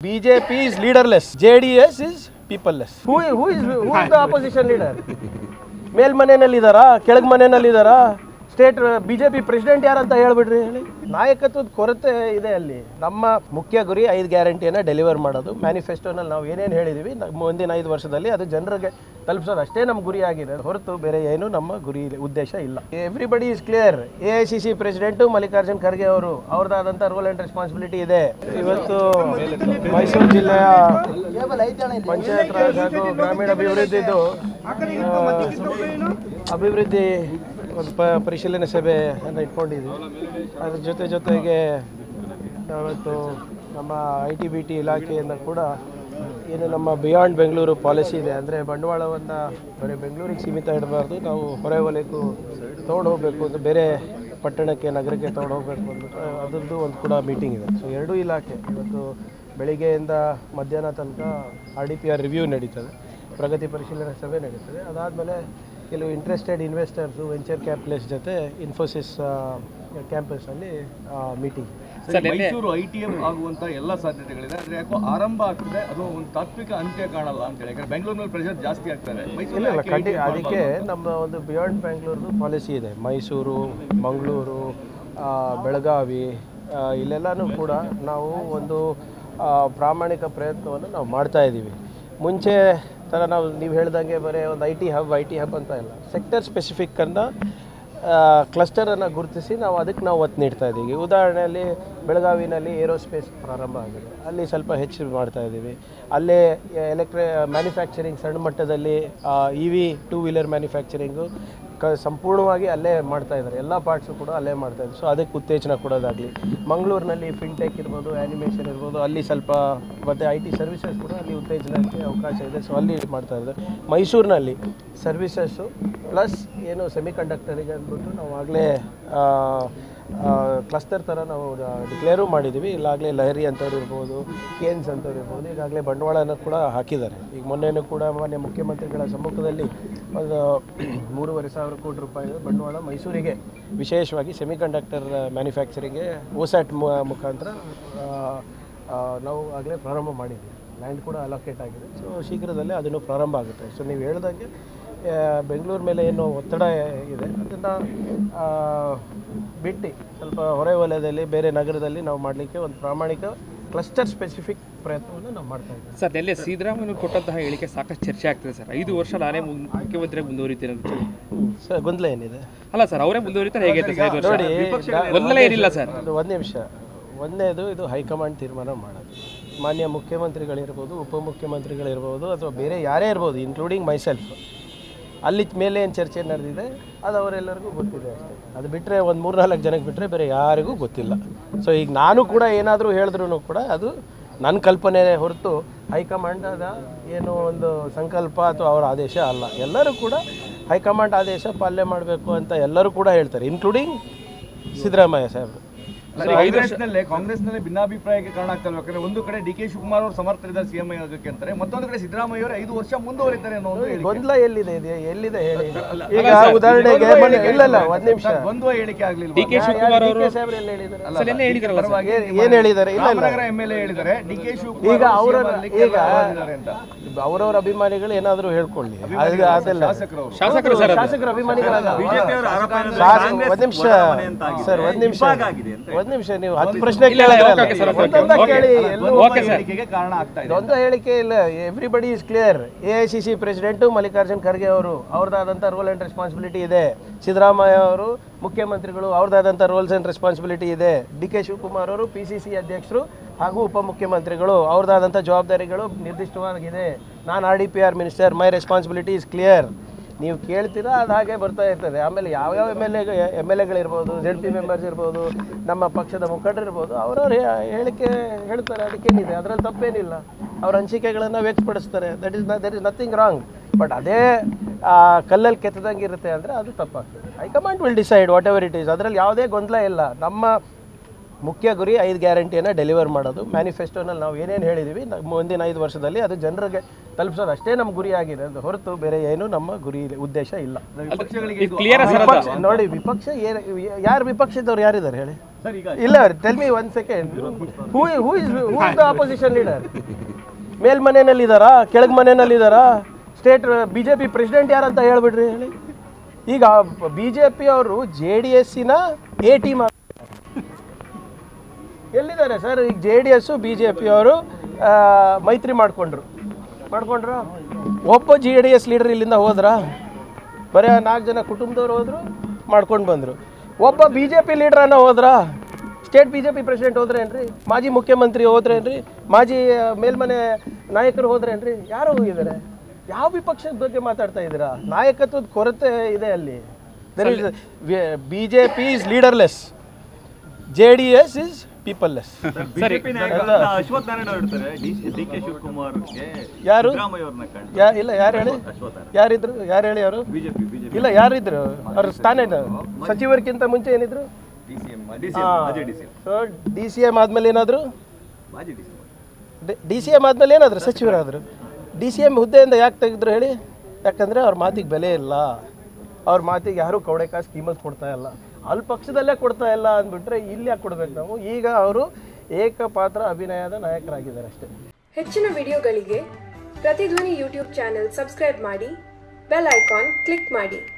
BJP is leaderless J D S is peopleless who who is who is the opposition leader ಮೇಲ್ಮನೆಯಲ್ಲಿ ಇದ್ದಾರಾ ಕೆಳಗ್ ಮನೆಯಲ್ಲಿ ಇದ್ದಾರಾ state BJP president ಯಾರಂತ ಹೇಳ್ಬಿಡ್ರಿ ಹೇಳಿ ನಾಯಕತ್ವದ ಕೊರತೆ ಇದೆ ಅಲ್ಲಿ ನಮ್ಮ ಮುಖ್ಯ ಗುರಿ ಐದು ಗ್ಯಾರಂಟಿಯನ್ನು ಡೆಲಿವರ್ ಮಾಡೋದು ಮ್ಯಾನಿಫೆಸ್ಟೋನಲ್ಲಿ ನಾವು ಏನೇನು ಹೇಳಿದೀವಿ ನ- ಮುಂದಿನ ಐದು ವರ್ಷದಲ್ಲಿ ಅದು ಜನರಿಗೆ ತಲುಪಿಸೋದು ಅಷ್ಟೇ ನಮ್ಮ ಗುರಿ ಆಗಿದೆ ಹೊರತು ಬೇರೆ ಏನು ನಮ್ಮ ಗುರಿ ಇಲ್ಲ- ಉದ್ದೇಶ ಇಲ್ಲ everybody is clear A I C C president Mallikarjun Kharge ಅವರು ಅವ್ರದ್ದಾದಂಥ ರೋಲ್ ಆ್ಯಂಡ್ ರೆಸ್ಪಾನ್ಸಿಬಿಲಿಟಿ ಇದೆ ಇವತ್ತು ಮೈಸೂರು ಜಿಲ್ಲೆಯ ಪಂಚಾಯತ್ ರಾಜ್ ಹಾಗೂ ಗ್ರಾಮೀಣ ಅಭಿವೃದ್ಧಿದು ಅಭಿವೃದ್ಧಿ ಒಂದು ಪ ಪರಿಶೀಲನೆ ಸಭೆಯನ್ನು ಇಟ್ಕೊಂಡಿದ್ವಿ ಅದ್ರ ಜೊತೆ ಜೊತೆಗೆ ಇವತ್ತು ನಮ್ಮ ಐ ಟಿ ಬಿ ಟಿ ಇಲಾಖೆಯಿಂದ ಕೂಡ ಏನು ನಮ್ಮ ಬಿಯಾಂಡ್ ಬೆಂಗಳೂರು ಪಾಲಿಸಿ ಇದೆ ಅಂದರೆ ಬಂಡವಾಳವನ್ನು ಬರೀ ಬೆಂಗಳೂರಿಗೆ ಸೀಮಿತ ಇಡಬಾರ್ದು ನಾವು ಹೊರ ವಲಯಕ್ಕೂ ತೊಗೊಂಡು ಹೋಗಬೇಕು ಅಂತ ಬೇರೆ ಪಟ್ಟಣಕ್ಕೆ ನಗರಕ್ಕೆ ತೊಗೊಂಡು ಹೋಗಬೇಕು ಅಂದ್ಬಿಟ್ಟು ಅದರದ್ದು ಒಂದು ಕೂಡ ಮೀಟಿಂಗ್ ಇದೆ ಸೊ ಎರಡೂ ಇಲಾಖೆ ಇವತ್ತು ಬೆಳಿಗ್ಗೆಯಿಂದ ಮಧ್ಯಾಹ್ನ ತನಕ R D P R review ನಡೀತದೆ ಪ್ರಗತಿ ಪರಿಶೀಲನೆ ಸಭೆ ನಡೀತದೆ ಅದಾದಮೇಲೆ ಕೆಲವು ಇಂಟ್ರೆಸ್ಟೆಡ್ ಇನ್ವೆಸ್ಟರ್ಸು ವೆಂಚರ್ ಕ್ಯಾಪಿಟಲಿಸ್ಟ್ ಜೊತೆ ಇನ್ಫೋಸಿಸ್ ಕ್ಯಾಂಪಸ್ಸಲ್ಲಿ meeting sir Mysuru I T M ಆಗುವಂತ ಎಲ್ಲ ಸಾಧ್ಯತೆಗಳಿದೆ ಆದ್ರೆ ಯಾಕೋ ಆರಂಭ ಆಗ್ತದೆ ಅದು ಒಂದು ತಾತ್ವಿಕ ಅಂತ್ಯ ಕಾಣಲ್ಲ ಅಂತ ಹೇಳಿ ಯಾಕಂದ್ರೆ ಬೆಂಗಳೂರಿನಲ್ಲಿ ಪ್ರೆಷರ್ ಜಾಸ್ತಿ ಆಗ್ತದೆ ಇಲ್ಲ ಮೈಸೂರು ಇಲ್ಲ ಖಂಡಿ ಅದಕ್ಕೆ ನಮ್ಮ ಒಂದು ಬಿಯಾಂಡ್ ಬ್ಯಾಂಗ್ಳೂರ್ದು ಪಾಲಿಸಿ ಇದೆ ಮೈಸೂರು ಮಂಗಳೂರು ಆ, ಬೆಳಗಾವಿ ಆ, ಇಲ್ಲೆಲ್ಲನೂ ಕೂಡ ನಾವು ಒಂದು ಆ, ಪ್ರಾಮಾಣಿಕ ಪ್ರಯತ್ನವನ್ನು ನಾವು ಮಾಡ್ತಾ ಇದ್ದೀವಿ ಮುಂಚೆ ಥರ ನಾವು ನೀವು ಹೇಳ್ದಂಗೆ ಬರೀ ಒಂದು I T hub I T hub ಅಂತ ಇಲ್ಲ ಸೆಕ್ಟರ್ ಸ್ಪೆಸಿಫಿಕ್ಕನ್ನು ಕ್ಲಸ್ಟರನ್ನು ಗುರುತಿಸಿ ನಾವು ಅದಕ್ಕೆ ನಾವು ಒತ್ತು ನೀಡ್ತಾ ಇದ್ದೀವಿ ಉದಾಹರಣೆಯಲ್ಲಿ ಬೆಳಗಾವಿನಲ್ಲಿ ಏರೋಸ್ಪೇಸ್ ಪ್ರಾರಂಭ ಆಗಿದೆ ಅಲ್ಲಿ ಸ್ವಲ್ಪ ಹೆಚ್ಚು ಮಾಡ್ತಾ ಇದ್ದೀವಿ ಅಲ್ಲೇ ಎಲೆಕ್ಟ್ರಿ ಮ್ಯಾನುಫ್ಯಾಕ್ಚರಿಂಗ್ ಸಣ್ಣ ಮಟ್ಟದಲ್ಲಿ E V two wheeler manufacturing ಕ ಸಂಪೂರ್ಣವಾಗಿ ಅಲ್ಲೇ ಮಾಡ್ತಾ ಇದ್ದಾರೆ ಎಲ್ಲ ಪಾರ್ಟ್ಸು ಕೂಡ ಅಲ್ಲೇ ಮಾಡ್ತಾ ಇದ್ದಾರೆ ಸೊ ಅದಕ್ಕೆ ಉತ್ತೇಜನ ಕೊಡೋದಾಗಲಿ ಮಂಗಳೂರಿನಲ್ಲಿ ಫಿನ್ಟೆಕ್ ಇರ್ಬೋದು ಆ್ಯನಿಮೇಷನ್ ಇರ್ಬೋದು ಅಲ್ಲಿ ಸ್ವಲ್ಪ ಮತ್ತು ಐ ಟಿ ಸರ್ವಿಸಸ್ ಕೂಡ ಅಲ್ಲಿ ಉತ್ತೇಜನಕ್ಕೆ ಅವಕಾಶ ಇದೆ ಸೊ ಅಲ್ಲಿ ಮಾಡ್ತಾ ಇದ್ದಾರೆ ಮೈಸೂರಿನಲ್ಲಿ ಸರ್ವಿಸಸ್ಸು ಪ್ಲಸ್ ಏನು ಸೆಮಿ ಕಂಡಕ್ಟರಿಗೆ ಅಂದ್ಬಿಟ್ಟು ನಾವು ಆಗಲೇ ಕ್ಲಸ್ಟರ್ ಥರ ನಾವು ಡಿಕ್ಲೇರು ಮಾಡಿದ್ದೀವಿ ಇಲ್ಲಾಗಲೇ ಲಹರಿ ಅಂತವ್ರು ಇರ್ಬೋದು ಕೇನ್ಸ್ ಅಂತವ್ರು ಇರ್ಬೋದು ಈಗಾಗಲೇ ಬಂಡವಾಳನ ಕೂಡ ಹಾಕಿದ್ದಾರೆ ಈಗ ಮೊನ್ನೆನೂ ಕೂಡ ಮಾನ್ಯ ಮುಖ್ಯಮಂತ್ರಿಗಳ ಸಮ್ಮುಖದಲ್ಲಿ ಒಂದು ಮೂರುವರೆ ಸಾವಿರ ಕೋಟಿ ರೂಪಾಯಿ ಬಂಡವಾಳ ಮೈಸೂರಿಗೆ ವಿಶೇಷವಾಗಿ ಸೆಮಿ ಕಂಡಕ್ಟರ್ ಮ್ಯಾನುಫ್ಯಾಕ್ಚರಿಂಗ್ಗೆ ಓಸ್ಯಾಟ್ ಮುಖಾಂತರ ಆ, ಆ, ನಾವು ಆಗಲೇ ಪ್ರಾರಂಭ ಮಾಡಿದ್ದೀವಿ ಲ್ಯಾಂಡ್ ಕೂಡ ಅಲೋಕೇಟ್ ಆಗಿದೆ ಸೊ ಶೀಘ್ರದಲ್ಲೇ ಅದನ್ನು ಪ್ರಾರಂಭ ಆಗುತ್ತೆ ಸೊ ನೀವು ಹೇಳ್ದಂಗೆ ಆ, ಬೆಂಗಳೂರು ಮೇಲೆ ಏನು ಒತ್ತಡ ಇದೆ ಅದನ್ನು ಬಿಟ್ಟು ಸ್ವಲ್ಪ ಹೊರ ವಲಯದಲ್ಲಿ ಬೇರೆ ನಗರದಲ್ಲಿ ನಾವು ಮಾಡಲಿಕ್ಕೆ ಒಂದು ಪ್ರಾಮಾಣಿಕ ಕ್ಲಸ್ಟರ್ ಸ್ಪೆಸಿಫಿಕ್ ಪ್ರಯತ್ನವನ್ನು ನಾವು ಮಾಡ್ತಾ ಇದ್ದೀವಿ ಸರ್ ನೆನ್ನೆ ಸಿದ್ದರಾಮಯ್ಯ ಕೊಟ್ಟಂತಹ ಹೇಳಿಕೆ ಸಾಕಷ್ಟು ಚರ್ಚೆ ಆಗ್ತಿದೆ ಸರ್ ಐದು ವರ್ಷ ನಾನೇ ಮುನ್- ಮುಖ್ಯಮಂತ್ರಿ ಮುಂದುವರಿತೀನಿ ಅಂತ ಸರ್ ಗೊಂದಲ ಏನಿದೆ ಅಲ್ಲ ಸರ್ ಅವರೇ ಮುಂದುವರಿತಾರೆ ಹೇಗೆ ಸರ್ ಐದು ವರ್ಷ ನೋಡಿ ಗೊಂದಲ ಏನಿಲ್ಲ ಸರ್ ಅದು ಒಂದು ನಿಮಿಷ ಒಂದನೇದು ಇದು ಹೈಕಮಾಂಡ್ ತೀರ್ಮಾನ ಮಾಡೋದು ಮಾನ್ಯ ಮುಖ್ಯಮಂತ್ರಿಗಳಿರ್ಬೋದು ಉಪಮುಖ್ಯಮಂತ್ರಿಗಳಿರ್ಬೋದು ಅಥವಾ ಬೇರೆ ಯಾರೇ ಇರ್ಬೋದು ಇನ್ಕ್ಲೂಡಿಂಗ್ ಮೈಸೆಲ್ಫ್ ಅಲ್ಲಿ ಮೇಲೆ ಏನು ಚರ್ಚೆ ನಡೆದಿದೆ ಅದು ಅವರೆಲ್ಲರಿಗೂ ಗೊತ್ತಿದೆ ಅಷ್ಟೇ ಅದು ಬಿಟ್ಟರೆ ಒಂದು ಮೂರ್ನಾಲ್ಕು ಜನಕ್ಕೆ ಬಿಟ್ಟರೆ ಬೇರೆ ಯಾರಿಗೂ ಗೊತ್ತಿಲ್ಲ ಸೊ ಈಗ ನಾನು ಕೂಡ ಏನಾದರೂ ಹೇಳಿದ್ರು ಕೂಡ ಅದು ನನ್ನ ಕಲ್ಪನೆ ಹೊರತು ಹೈಕಮಾಂಡದ ಏನು ಒಂದು ಸಂಕಲ್ಪ ಅಥವಾ ಅವರ ಆದೇಶ ಅಲ್ಲ ಎಲ್ಲರೂ ಕೂಡ ಹೈಕಮಾಂಡ್ ಆದೇಶ ಪಾಲನೆ ಮಾಡಬೇಕು ಅಂತ ಎಲ್ಲರೂ ಕೂಡ ಹೇಳ್ತಾರೆ ಇನ್ಕ್ಲೂಡಿಂಗ್ ಸಿದ್ದರಾಮಯ್ಯ ಸಾಹೇಬರು ಕಾಂಗ್ರೆಸ್ನಲ್ಲೇ ಕಾಂಗ್ರೆಸ್ನಲ್ಲಿ ಭಿನ್ನಾಭಿಪ್ರಾಯಕ್ಕೆ ಕಾರಣ ಆಗ್ತಲ್ವ ಯಾಕಂದ್ರೆ ಒಂದು ಕಡೆ ಡಿ ಕೆ ಶಿವಕುಮಾರ್ ಅವರು ಸಮರ್ಥರಿದ್ದಾರೆ ಸಿಎಂ ಆಗೋದಕ್ಕೆ ಅಂತಾರೆ ಮತ್ತೊಂದು ಕಡೆ ಸಿದ್ದರಾಮಯ್ಯ ಅವರು ಐದು ವರ್ಷ ಮುಂದುವರಿತಾರೆ ಅನ್ನೋ ಒಂದು ಹೇಳಿಕೆ. ಗೊಂದಲ ಎಲ್ಲಿದೆ ಇದು ಎಲ್ಲಿದೆ ಹೇಳಿ ಈಗ ಉದಾಹರಣೆಗೆ ಮೊನ್ನೆ- ಇಲ್ಲ ಇಲ್ಲ ಒಂದ್ ನಿಮಿಷ ದ್ವಂದ್ವ ಹೇಳಿಕೆ ಆಗ್ಲಿಲ್ಲ ಡಿ ಕೆ ಶಿವಕುಮಾರ್ ಅವರು ಸಾಹೇಬ್ರು ಎಲ್ಲ ಹೇಳಿದ್ದಾರೆ ಸರ್ ನಿನ್ನೆ ಹೇಳಿದ್ರಲ್ಲ ಸರ್ ಏನ್- ಏನ್ ಹೇಳಿದ್ದಾರೆ ಇಲ್ಲ ಇಲ್ಲ ರಾಮನಗರ ಎಂ ಎಲ್ ಎ ಹೇಳಿದ್ದಾರೆ ಡಿ ಕೆ ಶಿವಕುಮಾರ್ ಈಗ ಅವರ ಅವರು CM ಆಗ್ಲಿಕ್ಕೆ ಈಗ ಬಯಸಿದ್ದಾರೆ ಅಂತ ಅವರವರ ಅಭಿಮಾನಿಗಳು ಏನಾದರೂ ಹೇಳ್ಕೊಳ್ಳಿ ಅದು ಅದೆಲ್ಲ ಶಾಸಕರು ಶಾಸಕರು ಸರ್ ಅದು. ಶಾಸಕರ ಅಭಿಮಾನಿಗಳಲ್ಲ ಶಾಸಕ- ಒಂದ್ ನಿಮಿಷ ಸರ್ ಒಂದ್ ನಿಮಿಷ ಒಂದ್ ನಿಮಿಷ ನೀವು ಹತ್ತು ಪ್ರಶ್ನೆ ಇಲ್ಲ, ಇಲ್ಲ, ಕೇಳಿದ್ರಲ್ಲ. ಓಕೆ ಸರ್, ಓಕೆ, ಒಂದೊಂದ ಓಕೆ. ಕೇಳಿ ಎಲ್ಲೂ ಓಕೆ ಸರ್ ಹೇಳಿಕೆಗೆ ಕಾರಣ ಆಗ್ತಾ ಇದೆ ಇದೊಂದು ಹೇಳಿಕೆ ಇಲ್ಲ everybody is clear A I C C president Mallikarjun Kharge ಅವರು ಅವ್ರದ್ದಾದಂಥ ರೋಲ್ ಆ್ಯಂಡ್ ರೆಸ್ಪಾನ್ಸಿಬಿಲಿಟಿ ಇದೆ ಸಿದ್ದರಾಮಯ್ಯ ಅವರು ಮುಖ್ಯಮಂತ್ರಿಗಳು ಅವ್ರದ್ದಾದಂಥ ರೋಲ್ಸ್ ಆ್ಯಂಡ್ ರೆಸ್ಪಾನ್ಸಿಬಿಲಿಟಿ ಇದೆ ಡಿ ಕೆ ಶಿವಕುಮಾರ್ ಅವರು ಪಿ ಸಿ ಸಿ ಅಧ್ಯಕ್ಷರು ಹಾಗೂ ಉಪಮುಖ್ಯಮಂತ್ರಿಗಳು ಅವ್ರದ್ದಾದಂಥ ಜವಾಬ್ದಾರಿಗಳು ನಿರ್ದಿಷ್ಟವಾಗಿದೆ ನಾನು R D P R minister my responsibility is clear ನೀವು ಕೇಳ್ತೀರಾ ಅದು ಹಾಗೆ ಬರ್ತಾ ಇರ್ತದೆ ಆಮೇಲೆ ಯಾವ್ಯಾವ M L A M L ಎಗಳಿರ್ಬೋದು ಜೆಡ್ ಪಿ ಮೆಂಬರ್ಸ್ ಇರ್ಬೋದು ನಮ್ಮ ಪಕ್ಷದ ಮುಖಂಡರು ಇರ್ಬೋದು ಅವರವ್ರ ಹೇಳಿಕೆ ಹೇಳ್ತಾರೆ ಅದಕ್ಕೇನಿದೆ ಅದರಲ್ಲಿ ತಪ್ಪೇನಿಲ್ಲ ಅವ್ರ ಅನಿಸಿಕೆಗಳನ್ನು ವ್ಯಕ್ತಪಡಿಸ್ತಾರೆ that is that is nothing wrong but ಅದೇ ಆ, ಕಲ್ಲಲ್ಲಿ ಕೆತ್ತದಂಗೆ ಇರುತ್ತೆ ಅಂದರೆ ಅದು ತಪ್ಪಾಗ್ತದೆ high command will decide whatever it is ಅದರಲ್ಲಿ ಯಾವುದೇ ಗೊಂದಲ ಇಲ್ಲ ನಮ್ಮ ಮುಖ್ಯ ಗುರಿ ಐದು ಗ್ಯಾರಂಟಿಯನ್ನು ಡೆಲಿವರ್ ಮಾಡೋದು ಮ್ಯಾನಿಫೆಸ್ಟೋನಲ್ಲಿ ನಾವು ಏನೇನು ಹೇಳಿದ್ದೀವಿ ನ- ಮುಂದಿನ ಐದು ವರ್ಷದಲ್ಲಿ ಅದು ಜನರಿಗೆ ತಲುಪಿಸೋದು ಅಷ್ಟೇ ನಮ್ಮ ಗುರಿ ಆಗಿದೆ ಅದು ಹೊರತು ಬೇರೆ ಏನು ನಮ್ಮ ಗುರಿ ಇಲ್ಲ- ಉದ್ದೇಶ ಇಲ್ಲ ವಿಪಕ್ಷಗಳಿಗೆ ಇದು ಕ್ಲಿಯರ್ ಸರ್ ಅದು ವಿಪಕ್ಷ ನೋಡಿ ವಿಪಕ್ಷ ಏನು ಯಾರು ವಿಪಕ್ಷದವ್ರು ಯಾರಿದ್ದಾರೆ ಹೇಳಿ ಸರ್ ಈಗ ಇಲ್ಲ tell me one second who who is who is the opposition leader ಮೇಲ್ಮನೆಯಲ್ಲಿ ಇದ್ದಾರಾ ಕೆಳಗ್ ಮನೆಯಲ್ಲಿ ಇದ್ದಾರಾ state B J P president ಯಾರಂತ ಹೇಳ್ಬಿಡ್ರಿ ಹೇಳಿ ಈಗ ಬಿ ಜೆ ಪಿ ಅವರು ಜೆ ಡಿ ಎಸ್ಸಿನ ಎ ಟೀಮ್ ಎಲ್ಲಿದ್ದಾರೆ ಸರ್ ಈಗ J D S B J P ಅವರು ಮೈತ್ರಿ ಮಾಡಿಕೊಂಡ್ರು ಮಾಡ್ಕೊಂಡ್ರ ಒಬ್ಬ ಜಿ ಡಿ ಎಸ್ ಲೀಡರ್ ಇಲ್ಲಿಂದ ಹೋದ್ರಾ ಬರೀ ನಾಲ್ಕು ಜನ ಕುಟುಂಬದವ್ರು ಹೋದ್ರು ಮಾಡ್ಕೊಂಡು ಬಂದರು ಒಬ್ಬ ಬಿ ಜೆ ಪಿ ಲೀಡ್ರನ್ನ ಹೋದ್ರಾ state B J P president ಹೋದ್ರೇನ್ರಿ ಮಾಜಿ ಮುಖ್ಯಮಂತ್ರಿ ಹೋದ್ರೇನ್ರಿ ಮಾಜಿ ಆ, ಮೇಲ್ಮನೆ ನಾಯಕರು ಹೋದ್ರೇನ್ರಿ ಯಾರು ಹೋಗಿದ್ದಾರೆ ಯಾವ ವಿಪಕ್ಷದ ಬಗ್ಗೆ ಮಾತಾಡ್ತಾ ಇದ್ದೀರಾ ನಾಯಕತ್ವದ ಕೊರತೆ ಇದೆ ಅಲ್ಲಿ there is B J P is leaderless J D S is peopleless BJP ನಾಯಕ ಅಶ್ವಥ್ ನಾರಾಯಣ ಅವ್ರು ಇರ್ತಾರೆ ಡಿ ಕೆ ಶಿವಕುಮಾರ್ಗೆ ಯಾರು ಸಿದ್ದರಾಮಯ್ಯ ಅವ್ರನ್ನ ಕಂಡು ಯಾ ಇಲ್ಲ ಯಾರು ಹೇಳಿ ಯಾರಿದ್ರು ಯಾರು ಹೇಳಿ ಅವರು ಬಿಜೆಪಿ ಬಿಜೆಪಿ ಇಲ್ಲ ಯಾರಿದ್ರು ಅವ್ರ ಸ್ಥಾನ ಏನು ಸಚಿವರಿಗಿಂತ ಮುಂಚೆ ಏನಿದ್ರು D C M D C M ಮಾಜಿ D C M so D C M ಆದ್ಮೇಲೆ ಏನಾದ್ರು ಮಾಜಿ D C M D C M ಆದ್ಮೇಲೆ ಏನಾದ್ರು ಸಚಿವರಾದರು ಡಿ ಸಿ ಎಮ್ ಹುದ್ದೆಯಿಂದ ಯಾಕೆ ತೆಗೆದ್ರು ಹೇಳಿ ಯಾಕಂದರೆ ಅವ್ರ ಮಾತಿಗೆ ಬೆಲೆ ಇಲ್ಲ ಅವ್ರ ಮಾತಿಗೆ ಯಾರೂ ಕವಡೆ ಕಾಸು ಕೀಮತ್ ಕೊಡ್ತಾ ಇಲ್ಲ ಅಲ್ಲಿ ಪಕ್ಷದಲ್ಲೇ ಕೊಡ್ತಾ ಇಲ್ಲ ಅಂದ್ಬಿಟ್ರೆ ಇಲ್ಲಿ ಯಾಕೆ ಕೊಡ್ಬೇಕು ನಾವು ಈಗ ಅವರು ಏಕಪಾತ್ರ ಅಭಿನಯದ ನಾಯಕರಾಗಿದ್ದಾರೆ ಅಷ್ಟೇ ಹೆಚ್ಚಿನ ವಿಡಿಯೋಗಳಿಗೆ ಪ್ರತಿಧ್ವನಿ ಯೂಟ್ಯೂಬ್ ಚಾನೆಲ್ ಸಬ್ಸ್ಕ್ರೈಬ್ ಮಾಡಿ ಬೆಲ್ ಐಕಾನ್ ಕ್ಲಿಕ್ ಮಾಡಿ